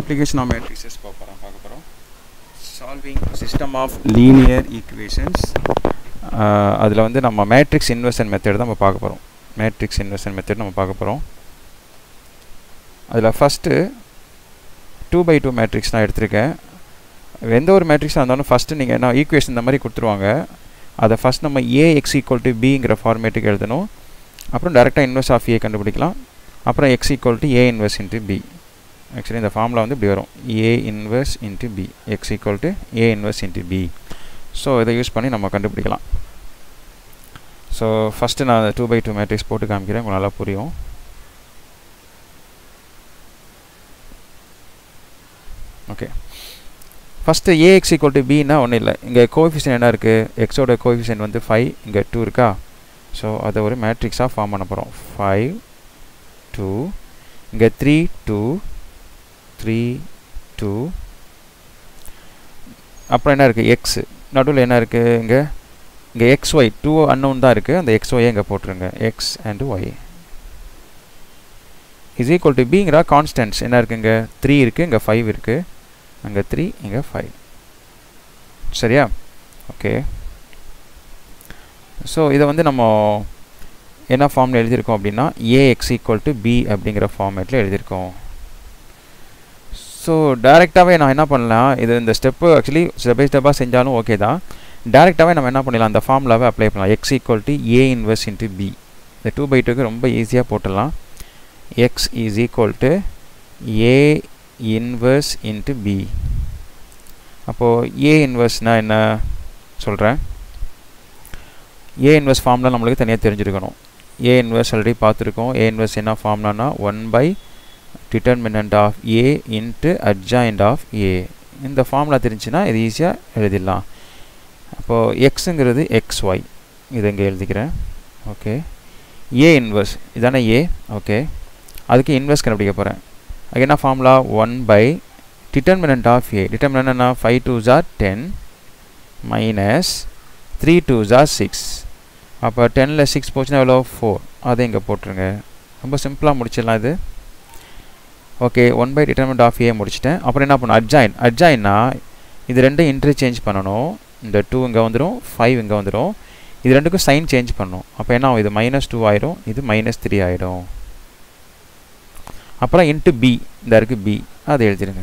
application of matrices பார்க்க போகிறோம் பார்க்க போகிறோம் solving system of linear equations அதில் வந்து நம்ம மேட்ரிக்ஸ் இன்வெர்ஷன் மெத்தட் தான் நம்ம பார்க்க போகிறோம் மேட்ரிக்ஸ் இன்வெர்ஷன் மெத்தட் நம்ம பார்க்க போகிறோம் அதில் first two by two matrix நான் எடுத்திருக்கேன் எந்த ஒரு மேட்ரிக்ஸாக இருந்தாலும் ஃபஸ்ட்டு நீங்கள் என்ன ஈக்குவேஷன் இந்த மாதிரி கொடுத்துருவாங்க அதை ஃபஸ்ட் நம்ம ஏ எக்ஸ் ஈக்குவல் டு பிங்கிற ஃபார்மேட்டுக்கு எழுதணும் அப்புறம் டேரெக்டாக இன்வெர்ஸ் ஆஃப் ஏ கண்டுபிடிக்கலாம் அப்புறம் x equal to a inverse into b actually இந்த ஃபார்மில் வந்து இப்படி வரும் a inverse into b x equal to a inverse into b so இதை யூஸ் பண்ணி நம்ம கண்டுபிடிக்கலாம் ஸோ ஃபஸ்ட்டு நான் டூ பை டூ மேட்ரிக்ஸ் போட்டு காமிக்கிறேன் உங்களுக்கு நல்லா புரியும் okay first a x equal to பின்னா ஒன்றும் இல்லை இங்கே கோஎஃபிஷியன் என்ன இருக்குது எக்ஸோட கோஎஃபிஷியன் வந்து ஃபைவ் இங்கே டூ இருக்கா ஸோ அதை ஒரு மேட்ரிக்ஸாக ஃபார்ம் பண்ண போகிறோம் ஃபைவ் டூ இங்கே த்ரீ டூ த்ரீ டூ அப்புறம் என்ன இருக்குது எக்ஸு நடுவில் என்ன இருக்குது இங்கே இங்கே எக்ஸ் ஒய் டூ அன்னோன் தான் இருக்குது அந்த எக்ஸ் ஒய்யை இங்கே போட்டுருங்க x and y is equal to பிங்கிற கான்ஸ்டன்ட்ஸ் என்ன இருக்குது இங்கே த்ரீ இருக்குது இங்கே ஃபைவ் இருக்குது அங்கே த்ரீ இங்கே ஃபைவ் சரியா ஓகே ஸோ இதை வந்து நம்ம என்ன ஃபார்மில் எழுதியிருக்கோம் அப்படின்னா ஏஎக்ஸ் ஈக்குவல் டு பி அப்படிங்கிற ஃபார்மேட்டில் எழுதியிருக்கோம் ஸோ டேரெக்டாகவே நான் என்ன பண்ணலாம் இது இந்த ஸ்டெப்பு ஆக்சுவலி ஸ்டெப் பை ஸ்டெப்பாக செஞ்சாலும் ஓகே தான் டேரெக்டாகவே நம்ம என்ன பண்ணிடலாம் அந்த ஃபார்முலாவை அப்ளை பண்ணலாம் x equal to a inverse into b இந்த டூ பை டூக்கு ரொம்ப ஈஸியாக போட்டுடலாம் x is equal to a inverse into b அப்போது ஏ இன்வெர்ஸ்னால் என்ன சொல்கிறேன் ஏ இன்வெர்ஸ் ஃபார்ம்லாம் நம்மளுக்கு தனியாக தெரிஞ்சிருக்கணும் ஏ இன்வெர்ஸ் ஆல்ரெடி பார்த்துருக்கோம் ஏ இன்வெர்ஸ் என்ன ஃபார்ம்லானா one by determinant of a into adjoint of a இந்த ஃபார்முலா தெரிஞ்சுன்னா இது ஈஸியாக எழுதிடலாம் அப்போது எக்ஸுங்கிறது எக்ஸ் ஒய் இது இங்கே எழுதிக்கிறேன் ஓகே ஏ இன்வெர்ஸ் இதானே ஏ ஓகே அதுக்கு இன்வெர்ஸ் கண்டுபிடிக்க போகிறேன் அது என்ன formula one by determinant of a determinant என்ன ஃபைவ் டூ ஜார் டென் மைனஸ் த்ரீ டூ ஜார் சிக்ஸ் அப்போ டெனில் சிக்ஸ் போச்சுன்னா எவ்வளோ ஃபோர் அதை இங்கே போட்டுருங்க ரொம்ப சிம்பிளாக முடிச்சிடலாம் இது okay one by determinant of a முடிச்சிட்டேன் அப்புறம் என்ன பண்ணணும் அட்ஜாயின் அட்ஜாயின்னா இது ரெண்டும் இன்டர்சேஞ்ச் பண்ணணும் இந்த டூ இங்கே வந்துடும் ஃபைவ் இங்கே வந்துடும் இது ரெண்டுக்கும் சைன் சேஞ்ச் பண்ணணும் அப்போ என்ன ஆகும் இது மைனஸ் டூ ஆயிடும் இது மைனஸ் த்ரீ ஆகிடும் அப்புறம் இன்ட்டு பி இந்த இருக்குது பி அதை எழுதிடுங்க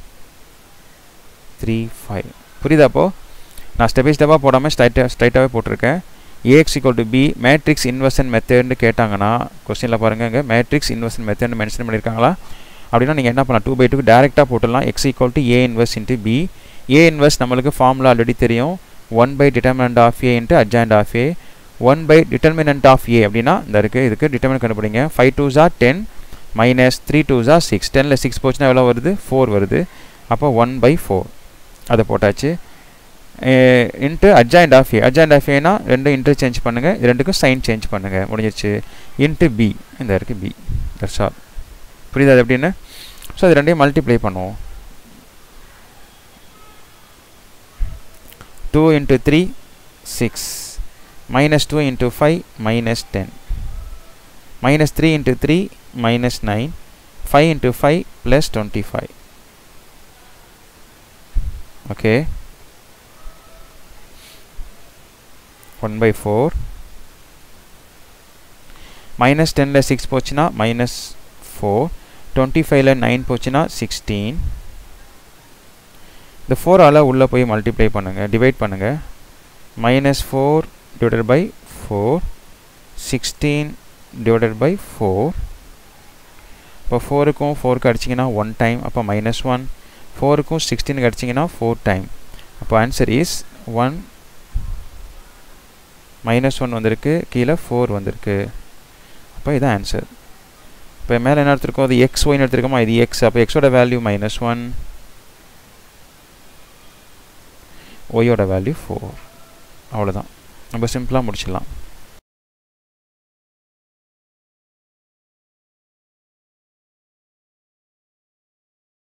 த்ரீ ஃபைவ் புரியுதா அப்போது நான் ஸ்டெப் பை ஸ்டெப்பாக போடாமல் ஸ்ட்ரைட்டாக ஸ்ட்ரைட்டாகவே போட்டிருக்கேன் a x equal to b matrix inversion மெத்தட்னு கேட்டாங்கன்னா கொஸ்டினில் பாருங்கள் இங்கே மேட்ரிக்ஸ் இன்வெர்ஷன் மெத்தட்னு மென்ஷன் பண்ணியிருக்காங்களா அப்படின்னா நீங்கள் என்ன பண்ணலாம் டூ பை டூக்கு டேரெக்டாக போட்டுடலாம் x equal to a inverse into b a inverse நம்மளுக்கு ஃபார்முலா ஆல்ரெடி தெரியும் one by determinant of a into adjoint of a one by determinant of a அப்படின்னா இந்த இருக்குது இதுக்கு டிட்டர்மினன் கண்டுபிடிங்க ஃபைவ் டூ ஜார் டென் மைனஸ் த்ரீ டூ ஜார் six டெனில் சிக்ஸ் போச்சுன்னா எவ்வளோ வருது ஃபோர் வருது அப்போ ஒன் பை ஃபோர் அதை போட்டாச்சு into adjoint of a adjoint of ஏனா ரெண்டும் இன்டர்சேஞ்ச் பண்ணுங்கள் இது ரெண்டுக்கும் சைன் சேஞ்ச் பண்ணுங்கள் முடிஞ்சிருச்சு இன்ட்டு பி இந்த இருக்குது பி தட்ஸ் ஆல் புரியுது அது எப்படின்னு ஸோ அது ரெண்டையும் மல்டிப்ளை பண்ணுவோம் two into three six minus two into five minus ten minus three into three minus nine five into five plus twenty five okay one by four minus டெனில் six போச்சுன்னா minus four twenty ஃபைவ்ல nine போச்சுன்னா sixteen இந்த ஃபோரால் உள்ளே போய் multiply பண்ணுங்கள் divide பண்ணுங்கள் minus four divided by four sixteen divided by four இப்போ ஃபோருக்கும் ஃபோருக்கு அடிச்சிங்கன்னா ஒன் டைம் அப்போ மைனஸ் ஒன் ஃபோருக்கும் சிக்ஸ்டீனுக்கு அடிச்சிங்கன்னா ஃபோர் டைம் அப்போ answer is one minus one வந்திருக்கு கீழே ஃபோர் வந்திருக்கு அப்போ இதுதான் ஆன்சர் இப்போ மேலே என்ன எடுத்துருக்கோம் அது எக்ஸ் ஒய்னு எடுத்துருக்கோமா இது எக்ஸ் அப்போ எக்ஸோட வேல்யூ மைனஸ் ஒன் ஒய்யோட வேல்யூ ஃபோர் அவ்வளோதான் நம்ம சிம்பிளாக முடிச்சிடலாம்